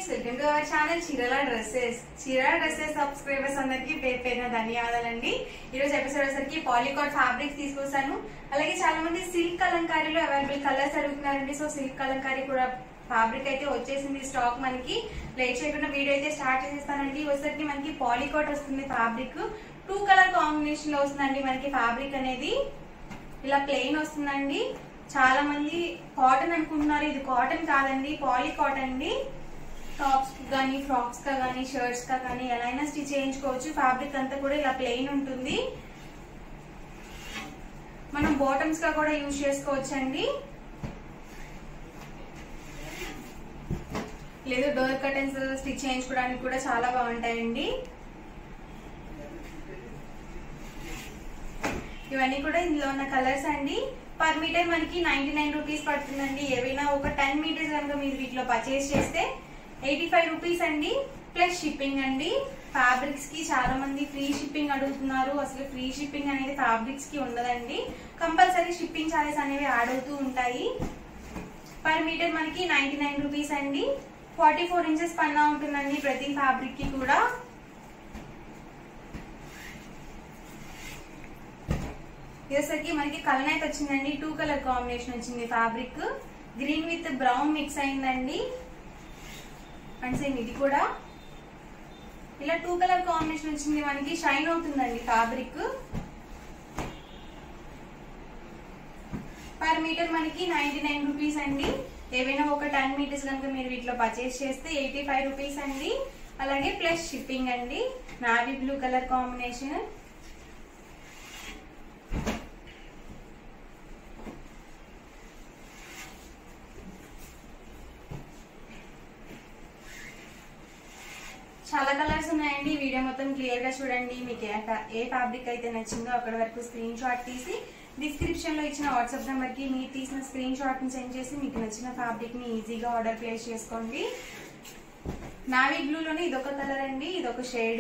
friends welcome to our channel Chirala dresses Chirala dresses subscribers అందరికి పేరు పేరున ధన్యవాదాలండి ఈ రోజు ఎపిసోడ్ వచ్చేసరికి పాలికాట్ ఫ్యాబ్రిక్స్ తీసుకొస్తాను అలాగే చాలా మంది సిల్క్ కలంకారీలో అవైలబుల్ కలర్స్ అడుగుతున్నారండి సో సిల్క్ కలంకారీ కూడా ఫ్యాబ్రిక్ అయితే వచ్చేసింది స్టాక్ మనకి లేట్ చేయకుండా వీడియో అయితే స్టార్ట్ చేసేస్తానండి వచ్చేసరికి మనకి పాలికాట్ వస్తుంది ఫ్యాబ్రిక్ టూ కలర్ కాంబినేషన్ లో వస్తుందండి మనకి ఫ్యాబ్రిక్ అనేది ఇలా ప్లెయిన్ వస్తుందండి చాలా మంది కాటన్ అనుకుంటున్నారు ఇది కాటన్ కాదండి పాలీ కాటన్ అండి టాప్స్ కానీ ఫ్రాక్స్ కా కానీ షర్ట్స్ కా కానీ ఎలా అయినా స్టిచ్ చేయించుకోవచ్చు ఫ్యాబ్రిక్ అంతా కూడా ఇలా ప్లెయిన్ ఉంటుంది మనం బాటమ్స్ గా కూడా యూజ్ చేసుకోవచ్చు అండి లేదు డోర్ కర్టన్స్ స్టిచ్ చేయించుకోవడానికి కూడా చాలా బాగుంటాయండి ఇవన్నీ కూడా ఇందులో ఉన్న కలర్స్ అండి పర్ మీటర్ మనకి నైన్టీ నైన్ రూపీస్ పడుతుందండి ఏవైనా ఒక టెన్ మీటర్స్ కనుక మీరు వీటిలో పర్చేస్ చేస్తే ఎయిటీ ఫైవ్ రూపీస్ అండి ప్లస్ షిప్పింగ్ అండి ఫ్యాబ్రిక్స్ కి చాలా మంది ఫ్రీ షిప్పింగ్ అడుగుతున్నారు అసలు ఫ్రీ షిప్పింగ్ అనేది ఫ్యాబ్రిక్స్ కి ఉండదండి కంపల్సరీ షిప్పింగ్ ఛార్జెస్ అనేవి యాడ్ అవుతూ ఉంటాయి పర్ మీటర్ మనకి నైన్టీ నైన్ రూపీస్ అండి ఫార్టీ ఫోర్ ఇంచెస్ పన్నా ఉంటుందండి ప్రతి ఫ్యాబ్రిక్ కి కూడా ఇదేసరికి మనకి కలర్ అయితే వచ్చిందండి టూ కలర్ కాంబినేషన్ వచ్చింది fabric green with brown mix అయిందండి అండ్ సేమ్ ఇది కూడా ఇలా టూ కలర్ కాంబినేషన్ వచ్చింది మనకి షైన్ అవుతుందండి ఫ్యాబ్రిక్ పర్ మీటర్ మనకి నైన్టీ నైన్ రూపీస్ అండి ఏవైనా ఒక టెన్ మీటర్స్ కనుక మీరు వీటిలో పర్చేస్ చేస్తే ఎయిటీ ఫైవ్ రూపీస్ అండి అలాగే ప్లస్ షిప్పింగ్ అండి నావీ బ్లూ కలర్ కాంబినేషన్ చాలా కలర్స్ ఉన్నాయండి వీడియో మొత్తం క్లియర్ గా చూడండి మీకు ఏ fa- ఏ ఫ్యాబ్రిక్ అయితే నచ్చిందో అక్కడ వరకు స్క్రీన్ షాట్ తీసి డిస్క్రిప్షన్ లో ఇచ్చిన వాట్సాప్ నెంబర్ కి మీరు తీసిన స్క్రీన్ షాట్ ని సెండ్ చేసి మీకు నచ్చిన ఫ్యాబ్రిక్ ని ఈజీగా ఆర్డర్ ప్లేస్ చేసుకోండి నావీ బ్లూ లోనే ఇదొక కలర్ అండి ఇదొక shade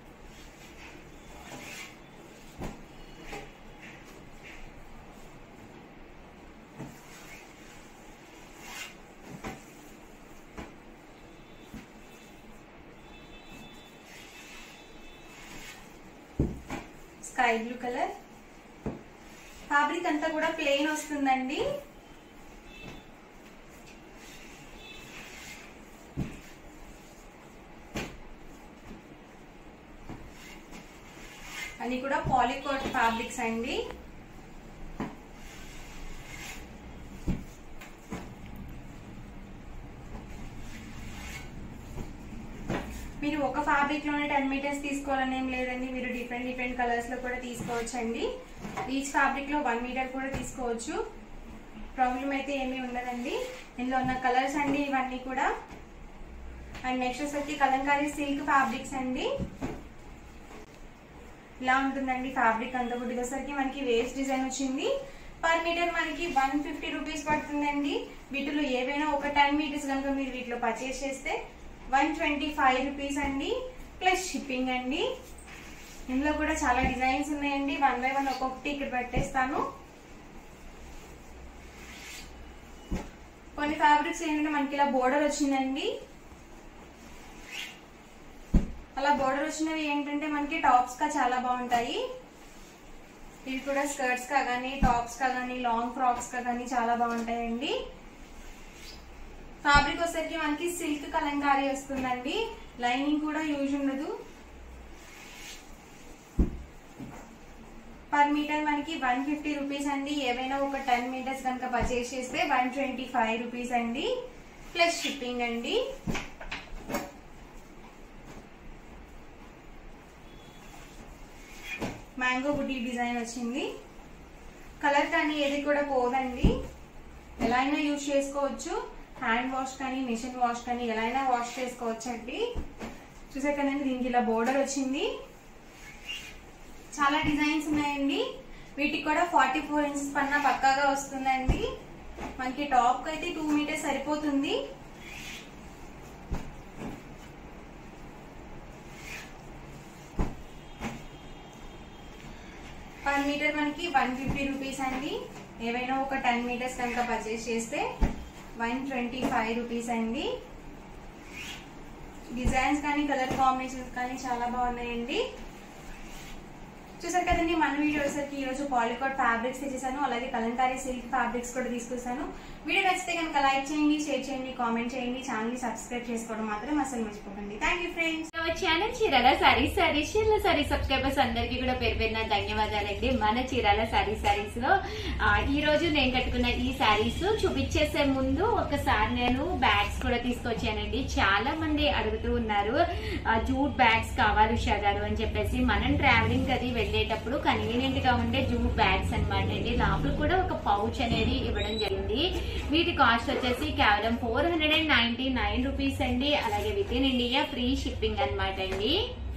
sky blue colour fabric అంతా కూడా ప్లెయిన్ వస్తుందండి అన్ని కూడా పాలికోట్ ఫ్యాబ్రిక్స్ అండి మీరు ఒక ఫ్యాబ్రిక్ లోనే టెన్ మీటర్స్ తీసుకోవాలని ఏం లేదండి మీరు డిఫరెంట్ డిఫరెంట్ కలర్స్ లో కూడా తీసుకోవచ్చు అండి ఈచ్ ఫ్యాబ్రిక్ లో వన్ మీటర్ కూడా తీసుకోవచ్చు ప్రాబ్లం అయితే ఏమీ ఉండదండి ఇందులో ఉన్న కలర్స్ అండి ఇవన్నీ కూడా అండ్ నెక్స్ట్ వచ్చేసరికి కలంకారీ సిల్క్ ఫ్యాబ్రిక్స్ అండి ఇలా ఉంటుందండి ఫ్యాబ్రిక్ అంతా కూడా ఇదేసరికి మనకి వేస్ట్ డిజైన్ వచ్చింది పర్ మీటర్ మనకి వన్ ఫిఫ్టీ రూపీస్ పడుతుందండి వీటిలో ఏవైనా ఒక టెన్ మీటర్స్ కనుక మీరు వీటిలో పర్చేస్ చేస్తే వన్ ట్వంటీ ఫైవ్ రూపీస్ అండి ప్లస్ షిప్పింగ్ అండి ఇందులో కూడా చాలా డిజైన్స్ ఉన్నాయండి వన్ బై వన్ ఒక్కొక్కటి ఇక్కడ పెట్టేస్తాను కొన్ని ఫ్యాబ్రిక్స్ ఏంటంటే మనకి ఇలా బోర్డర్ వచ్చిందండి అలా బోర్డర్ వచ్చినవి ఏంటంటే మనకి టాప్స్ గా చాలా బాగుంటాయి ఇవి కూడా స్కర్ట్స్ కా కానీ టాప్స్ కా కానీ లాంగ్ ఫ్రాక్స్ కా కానీ చాలా బాగుంటాయండి ఫ్యాబ్రిక్ వచ్చేసరికి మనకి సిల్క్ కలంకారీ వస్తుందండి లైనింగ్ కూడా యూజ్ ఉండదు పర్ మీటర్ మనకి వన్ ఫిఫ్టీ రూపీస్ అండి ఏవైనా ఒక టెన్ మీటర్స్ కనుక పర్చేస్ చేస్తే వన్ ట్వంటీ ఫైవ్ రూపీస్ అండి ప్లస్ షిప్పింగ్ అండి మ్యాంగో బుడ్డీ డిజైన్ వచ్చింది కలర్ కానీ ఏది కూడా పోదండి ఎలా అయినా యూజ్ చేసుకోవచ్చు హ్యాండ్ వాష్ కానీ మిషన్ వాష్ కానీ ఎలా అయినా వాష్ చేసుకోవచ్చు అండి చూసే కదండి దీనికి ఇలా బోర్డర్ వచ్చింది చాలా డిజైన్స్ ఉన్నాయండి వీటికి కూడా ఫార్టీ ఫోర్ ఇంచెస్ పన్నా పక్కాగా వస్తుందండి మనకి టాప్ అయితే టూ మీటర్స్ సరిపోతుంది పర్ మీటర్ మనకి వన్ ఫిఫ్టీ రూపీస్ అండి ఏవైనా ఒక టెన్ మీటర్స్ కనుక పర్చేస్ చేస్తే వన్ ట్వంటీ ఫైవ్ రూపీస్ అండి డిజైన్స్ కానీ కలర్ కాంబినేషన్స్ కానీ చాలా బాగున్నాయండి చూసారు కదండి మన వీడియో వచ్చేసరికి ఈ రోజు పాలికాట్ ఫ్యాబ్రిక్స్ తెచ్చేసాను అలాగే కలంకారీ సిల్క్ ఫ్యాబ్రిక్స్ కూడా తీసుకొస్తాను వీడియో నచ్చితే కనుక లైక్ చేయండి షేర్ చేయండి కామెంట్ చేయండి ఛానల్ ని సబ్స్క్రైబ్ చేసుకోవడం మాత్రం అసలు మర్చిపోకండి thank you friends channel Chirala sari sorry Chirala sari subscribers అందరికీ కూడా పేరు పేరున ధన్యవాదాలండి మన చీరాల సారీ సారీస్ లో ఆ, ఈ రోజు నేను కట్టుకున్న ఈ సారీస్ చూపించేసే ముందు ఒకసారి నేను బ్యాగ్స్ కూడా తీసుకొచ్చానండి చాలా మంది అడుగుతూ ఉన్నారు ఆ, జూట్ బ్యాగ్స్ కావాలి ఉషా గారు అని చెప్పేసి మనం ట్రావెలింగ్ అది వెళ్ళేటప్పుడు కన్వీనియంట్ గా ఉండే జూట్ బ్యాగ్స్ అనమాట అండి లోపల కూడా ఒక పౌచ్ అనేది ఇవ్వడం జరిగింది వీటి కాస్ట్ వచ్చేసి కేవలం four hundred and ninety nine rupees అండి అలాగే within India free shipping అనమాట అండి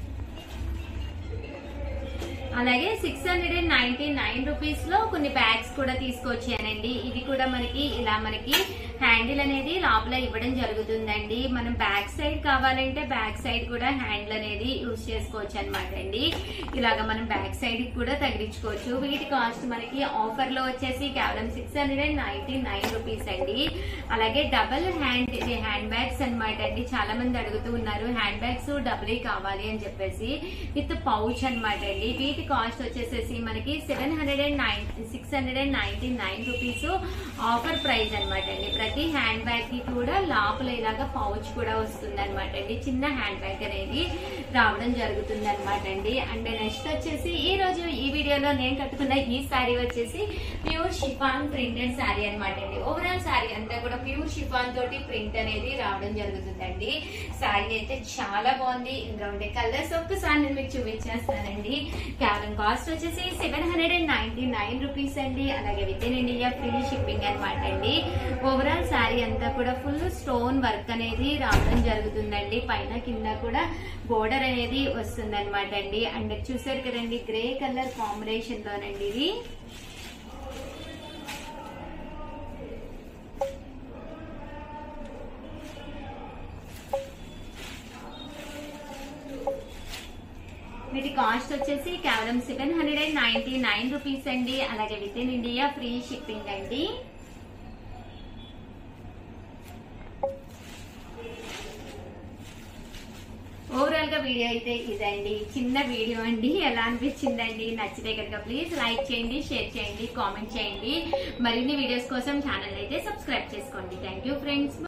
అలాగే six hundred and ninety nine rupees లో కొన్ని బ్యాగ్స్ కూడా తీసుకొచ్చానండి ఇది కూడా మనకి ఇలా మనకి హ్యాండిల్ అనేది లోపల ఇవ్వడం జరుగుతుందండి మనం బ్యాక్ సైడ్ కావాలంటే బ్యాక్ సైడ్ కూడా హ్యాండిల్ అనేది యూజ్ చేసుకోవచ్చు అనమాట అండి ఇలాగ మనం బ్యాక్ సైడ్ కూడా తగిలించుకోవచ్చు వీటి కాస్ట్ మనకి ఆఫర్ లో వచ్చేసి కేవలం six hundred and ninety nine rupees అండి అలాగే డబల్ హ్యాండ్ ఇది హ్యాండ్ బ్యాగ్స్ అనమాట అండి చాలా మంది అడుగుతూ ఉన్నారు హ్యాండ్ బ్యాగ్స్ డబుల్ కావాలి అని చెప్పేసి విత్ పౌచ్ అనమాట అండి వీటి కాస్ట్ వచ్చేసేసి మనకి seven hundred and nine six hundred and ninety nine rupees offer price అనమాట అండి ప్రతి హ్యాండ్ బ్యాగ్ కి కూడా లోపల ఇలాగా పౌచ్ కూడా వస్తుంది అనమాట అండి చిన్న హ్యాండ్ బ్యాగ్ అనేది రావడం జరుగుతుంది అనమాట అండి అండ్ నెక్స్ట్ వచ్చేసి ఈ రోజు ఈ వీడియోలో నేను కట్టుకున్న ఈ శారీ వచ్చేసి ప్యూర్ షిఫాన్ ప్రింటెడ్ శారీ అనమాట అండి ఓవరాల్ శారీ అంతా కూడా ప్యూర్ షిఫాన్ తోటి ప్రింట్ అనేది రావడం జరుగుతుందండి శారీ అయితే చాలా బాగుంది ఇందులో ఉండే కలర్స్ ఒక్కసారి నేను మీకు చూపించేస్తానండి కేవలం కాస్ట్ వచ్చేసి seven hundred and ninety nine rupees అండి అలాగే within India free shipping అనమాట అండి ఓవరాల్ శారీ అంతా కూడా ఫుల్ స్టోన్ వర్క్ అనేది రావడం జరుగుతుందండి పైన కింద కూడా బోర్డర్ అనేది వస్తుంది అనమాట అండి అండ్ చూసారు కదండి గ్రే కలర్ కాంబినేషన్ లోనండి ఇది వీటి కాస్ట్ వచ్చేసి కేవలం seven hundred and ninety nine rupees అండి అలాగే within India free shipping అండి ఓవరాల్ గా వీడియో అయితే ఇదండి చిన్న వీడియో అండి ఎలా అనిపించిందండి నచ్చితే కనుక ప్లీజ్ లైక్ చేయండి షేర్ చేయండి కామెంట్ చేయండి మరిన్ని వీడియోస్ కోసం ఛానల్ అయితే సబ్స్క్రైబ్ చేసుకోండి థ్యాంక్ యూ ఫ్రెండ్స్